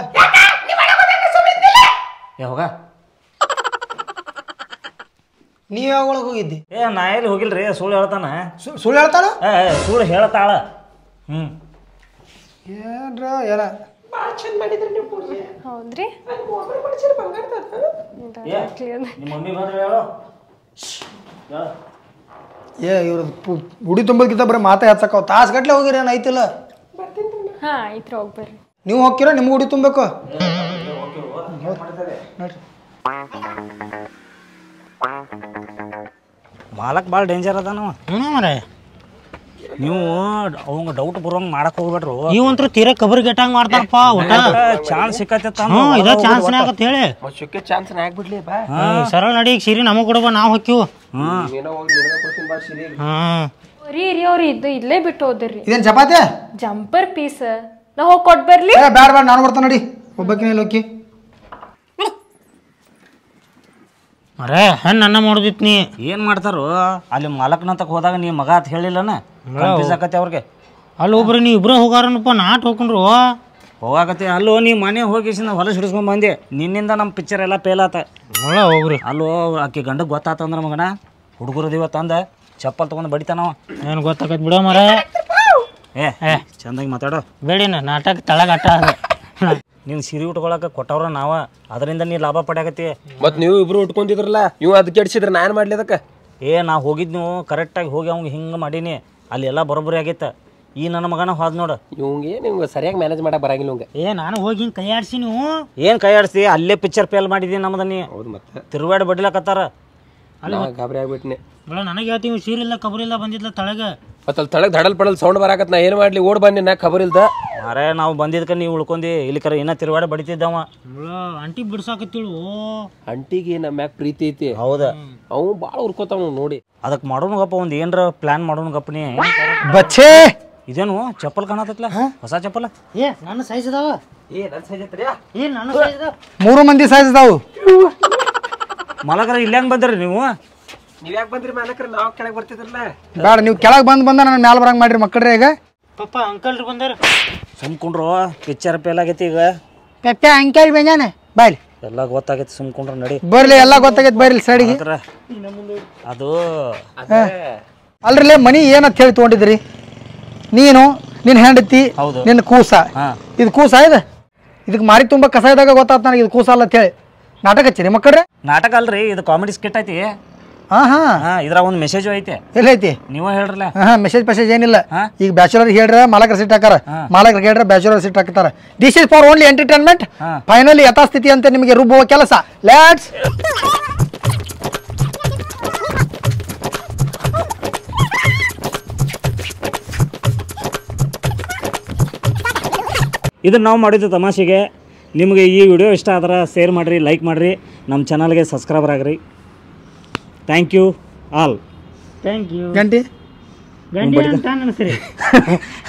ಏ ಹೋಗ ನೀವು ಯಾವ ಒಳಗೆ ಹೋಗಿದ್ದಿ ಏ ನಾ ಎಲ್ಲಿ ಹೋಗಿಲ್ರಿ ಸುಳ್ಳು ಹೇಳ್ತಾನ ಸು- ಸುಳ್ಳು ಹೇಳ್ತಾನ ಏ ಏ, ಸುಳ್ಳು ಹೇಳ್ತಾಳ ಹ್ಞೂ ಏನ್ರ ಏನ ಭಾಳ ಚಂದ ಮಾಡಿದ್ರಿ ನೀವು ಪೂಜೆ ಹೌದ್ರಿ ನನಗೆ ಒಬ್ಬರು ಮನುಷ್ಯರು ಬಂಗಾರದ ಏ ನಿಮ್ಮ ಮಮ್ಮಿ ಬಂದ್ರೆ ಹೇಳು ಶ್ಶ್, ಹೇಳು ಏ ಇವ್ರದ್ದು ಹುಡಿ ತುಂಬೋದಕ್ಕಿಂತ ಬರೀ ಮಾತಾ ಹಚ್ಚಕ್ಕವ್ ತಾಸು ಗಟ್ಲೆ ಹೋಗಿರಿ ಏನು ಐತಿಲ್ಲ ಹಾ ಐತ್ರಿ ಹೋಗಿ ಬರ್ರಿ ನೀವು ಹೋಗ್ತೀರ ನಿಮ್ಗೆ ಹುಡಿ ತುಂಬಬೇಕು ನೋಡ್ರಿ ಮಾಲಕ್ ಭಾಳ ಡೇಂಜರ್ ಅದಾನವ ಹ್ಞೂ ಮರೆ ನೀವು ಅವಂಗ ಡೌಟ್ ಬರೋಂಗ್ ಮಾಡಕ್ ಹೋಗ್ಬೇಡ್ರು ಇವಂತ್ರು ತೀರಾ ಕಬರ್ ಗೆಟ್ಟಂಗ್ ಮಾಡ್ತಾರಪ್ಪ ಒಟ್ಟ ಚಾನ್ಸ್ ಸಿಕ್ಕತ್ತ ಹ್ಞೂ ಇದ ಚಾನ್ಸ್ ಆಗತ್ತೆ ಹೇಳಿ ಮತ್ತೆ ಚುಕ್ಕೆ ಚಾನ್ಸ್ ಆಗ್ಬಿಡ್ಲಿ ಬಾ ಏ, ಸರಳ ನಡಿ ಈಗ ಸೀರೆ ನಮಗ್ ಕೊಡಬ ನಾವು ಹೊಕ್ಕಿವು ಏನೋ ಹೋಗಿ ನಿನಗ ಕೊಡ್ತೀನಿ ಬಾ ಸೀರೆ ಹ್ಮ್ ರೀ ರೀ ಅವ್ರು ಇದ್ದು ಇಲ್ಲೇ ಬಿಟ್ಟು ಹೋದ್ರಿ ಇದೇನು ಚಪಾತಿ ಜಂಪರ್ ಪೀಸ್ ನಾ ಹೋಗಿ ಕೊಟ್ಟು ಬರ್ಲಿ ಏ ಬ್ಯಾಡ ಬ್ಯಾಡ ನಾನು ಬರ್ತಾನೆ ನಡಿ ಒಬ್ಬಕಿನ ಇಲ್ಲಿ ಹೋಗಿ ಮರೆ ಹೆಣ್ ನನ್ನ ಮಾಡೋದಿತ್ ನೀ ಏನ್ ಮಾಡ್ತಾರು ಅಲ್ಲಿ ಮಾಲಕ್ನಂತಕ್ ಹೋದಾಗ ನೀ ಮಗ ಅಂತ ಹೇಳಿಲ್ಲನ ಕನ್ಫ್ಯೂಸ್ ಆಕತಿ ಅವ್ರಿಗೆ ಅಲ್ಲಿ ಒಬ್ರು ನೀವು ಇಬ್ರು ಹೋಗಾರನಪ್ಪ ನಾಟ್ ಹೋಗ್ಕೊಂಡ್ರು ಹೋಗಾಕತಿ ಅಲ್ಲೋ ನೀ ಮನೆ ಹೋಗಿ ಹೊಲ ಹಿಡಿಸ್ಕೊಂಡ್ ಬಂದೆ ನಿನ್ನಿಂದ ನಮ್ಮ ಪಿಕ್ಚರ್ ಎಲ್ಲ ಫೇಲ್ ಆತ ಒಳ್ಳೆ ಹೋಗ್ರಿ ಅಲ್ಲೋ ಆಕಿ ಗಂಡ ಗೊತ್ತಾತಂದ್ರ ಮಗನ ಹುಡುಗರು ದಿವ ತಂದ ಚಪ್ಪಲ್ ತಗೊಂಡ್ ಬಡಿತಾನವ ಏನು ಗೊತ್ತಾಗತ್ ಬಿಡೋ ಮರೆ ಏ ಏ ಚಂದಾಗಿ ಮಾತಾಡೋ ಬೇಡಿನ ನಾಟಕ ತಳಗ ಅಟ್ಟ ಅದ ನೀನು ಸೀರೆ ಉಟ್ಕೊಳಕ ಕೊಟ್ಟವ್ರ ನಾವ ಅದರಿಂದ ನೀ ಲಾಭ ಪಡ್ಯಾಕತಿ ಮತ್ ನೀವು ಇಬ್ರು ಉಟ್ಕೊಂತಿದ್ರಲ್ಲ ಇವ್ ಅದ್ ಕೆಡ್ಸಿದ್ರ ನಾ ಏನ್ ಮಾಡ್ಲಿ ಅದಕ್ಕ ಏ ನಾ ಹೋಗಿದ್ನು ಕರೆಕ್ಟಾಗಿ ಹೋಗಿ ಅವ್ಗೆ ಹಿಂಗೆ ಮಾಡೀನಿ ಅಲ್ಲಿ ಎಲ್ಲ ಬರೋಬ್ಬರಿ ಆಗೈತೆ ಈ ನನ್ನ ಮಗನ ಹೋದ್ ನೋಡು ಇವಂಗೆ ನಿಮ್ಗೆ ಸರಿಯಾಗಿ ಮ್ಯಾನೇಜ್ ಮಾಡಕ್ ಬರಂಗಿಲ್ಲ ಇವಂಗೆ ಏ ನಾನು ಹೋಗಿ ಹಿಂಗೆ ಕೈ ಆಡ್ಸಿ ನೀವು ಏನು ಕೈ ಆಡಿಸಿ ಅಲ್ಲೇ ಪಿಕ್ಚರ್ ಫೇಲ್ ಮಾಡಿದ್ದೀನಿ ನಮ್ದು ನೀ ಹೌದು ಮತ್ತೆ ತಿರುವಾಡಿ ಬಡ್ಲಕತ್ತಾರ ನಾ ಗಾಬರಿ ಆಗ್ಬಿಟ್ನೆ ಅಲ್ಲ ನನಗೆ ಹೇಳ್ತೀವಿ ಸೀರಿಲ್ಲ ಕಬರಿಲ್ಲ ಬಂದಿದ್ಲ ತಳಗ ಮತ್ತೆ ಅಲ್ಲಿ ತಳಗ್ ದಡಲ್ ಪಡಲ್ ಸೌಂಡ್ ಬರಾಕತ್ ನಾ ಏನು ಮಾಡ್ಲಿ ಓಡ್ ಬನ್ನಿ ನಾ ಖಬರ್ ಇಲ್ದ ಅರೆ ನಾವು ಬಂದಿದ್ಕ ನೀವು ಉಳ್ಕೊಂಡಿ ಇಲ್ಲಿ ಕರೆ ಇನ್ನೂ ತಿರುವಾಡಿ ಬಡಿತಿದ್ದವ ಅಂಟಿ ಬಿಡ್ಸಾಕತ್ತಿಳು ಅಂಟಿಗೆ ನಮ್ಮ ಮ್ಯಾಗ ಪ್ರೀತಿ ಐತಿ ಹೌದಾ ಅವ್ ಭಾಳ ಉರ್ಕೋತಾವ ನೋಡಿ ಅದಕ್ಕೆ ಮಾಡೋಣಗಪ್ಪ ಒಂದು ಏನರ ಪ್ಲಾನ್ ಮಾಡೋಣಗಪ್ಪ ನೀ ಬಚ್ಚೇ ಇದೇನು ಚಪ್ಪಲ್ ಕಾಣತತ್ಲ ಹೊಸ ಚಪ್ಪಲ್ ಏ ನನ್ನ ಸೈಜ್ ಅದಾವ ಏ ನನ್ನ ಸೈಜ್ ಐತ್ರಿಯಾ ಏ ನನ್ನ ಸೈಜ್ ಅದಾವ ಮೂರು ಮಂದಿ ಸೈಜ್ ಅದಾವು ಮಲಗರ ಇಲ್ಲಿ ಹೆಂಗೆ ಬಂದ್ರಿ ನೀವು ನೀವ್ ಯಾಕೆ ಬಂದ್ರಿ ಮಾಲಕ್ರ ನಾವ್ ಕೆಳಗೆ ಬರ್ತಿದ್ರಲ್ಲ ಬೇಡ ನೀವು ಕೆಳಗೆ ಬಂದು ಬಂದ ನನ್ನ ಮ್ಯಾಲ ಬರಂಗ್ ಮಾಡ್ರಿ ಮಕ್ಕಳ್ರಿ ಈಗ ಪಪ್ಪ ಅಂಕಲ್ರಿ ಬಂದಾರ ಸುಮ್ಕೊಂಡ್ರು ಪಿಕ್ಚರ್ ಫೇಲ್ ಆಗೈತಿ ಈಗ ಪೆಪ್ಪೆ ಅಂಕಲ್ ಬೆಂಜಾನ ಬಾಯ್ಲಿ ಎಲ್ಲ ಗೊತ್ತಾಗೈತಿ ಸುಮ್ಕೊಂಡ್ರು ನಡಿ ಬರ್ಲಿ ಎಲ್ಲ ಗೊತ್ತಾಗೈತೆ ಬರ್ರಿ ಸೈಡಿಗೆ ಮಲಗರ ಅದು ಅಲ್ರಲ್ಲೇ ಮನಿ ಏನಂತ ಹೇಳಿ ತೊಗೊಂಡಿದ್ರಿ ನೀನು ನಿನ್ನ ಹೆಂಡತಿ ಹೌದು. ನಿನ್ನ ಕೂಸ ಹಾ. ಇದು ಕೂಸ ಇದು ಇದಕ್ಕೆ ಮಾರಿ ತುಂಬ ಕಸ ಇದ್ದಾಗ ಗೊತ್ತಾಯ್ತು ನನಗೆ ಇದು ಕೂಸ ಅಲ್ಲ ಅಂತ ಹೇಳಿ ನಾಟಕ ಹಚ್ಚಿರಿ ಮಕ್ಕಳ್ರೆ ನಾಟಕ ಅಲ್ರಿ ಇದು ಕಾಮಿಡಿ ಸ್ಕಿಟ್ ಐತಿ ಹಾಂ ಹಾಂ ಹಾ ಇದ್ರಾಗ ಒಂದು ಮೆಸೇಜು ಐತೆ ಎಲ್ಲೈತಿ ನೀವೇ ಹೇಳ್ರಲ್ಲ ಹಾಂ ಹಾಂ ಮೆಸೇಜ್ ಪೆಸೇಜ್ ಏನಿಲ್ಲ ಹಾ? ಈಗ ಬ್ಯಾಚುಲರ್ ಹೇಳ್ರೆ ಮಾಲಕರ ಸೀಟ್ ಹಾಕಾರ ಮಾಲಕರಿಗೆ ಹೇಳ್ರೆ ಬ್ಯಾಚುಲರ್ ಸೀಟ್ ಹಾಕ್ತಾರೆ this is for only entertainment ಹಾ. ಫೈನಲಿ ಯಥಾಸ್ಥಿತಿ ಅಂತ ನಿಮಗೆ ರುಬ್ಬುವ ಕೆಲಸ ಲೆಟ್ಸ್ ಇದನ್ನು ನಾವು ಮಾಡಿದ್ದು ತಮಾಷೆಗೆ ನಿಮಗೆ ಈ ವಿಡಿಯೋ ಇಷ್ಟ ಆದ್ರೆ ಶೇರ್ ಮಾಡಿರಿ ಲೈಕ್ ಮಾಡಿರಿ ನಮ್ಮ ಚಾನಲ್ಗೆ ಸಬ್ಸ್ಕ್ರೈಬರ್ ಆಗ್ರಿ thank you all thank you ಗಂಟಿ ಗಂಡಿ ಅಂತ ನನ್ನ ಸರಿ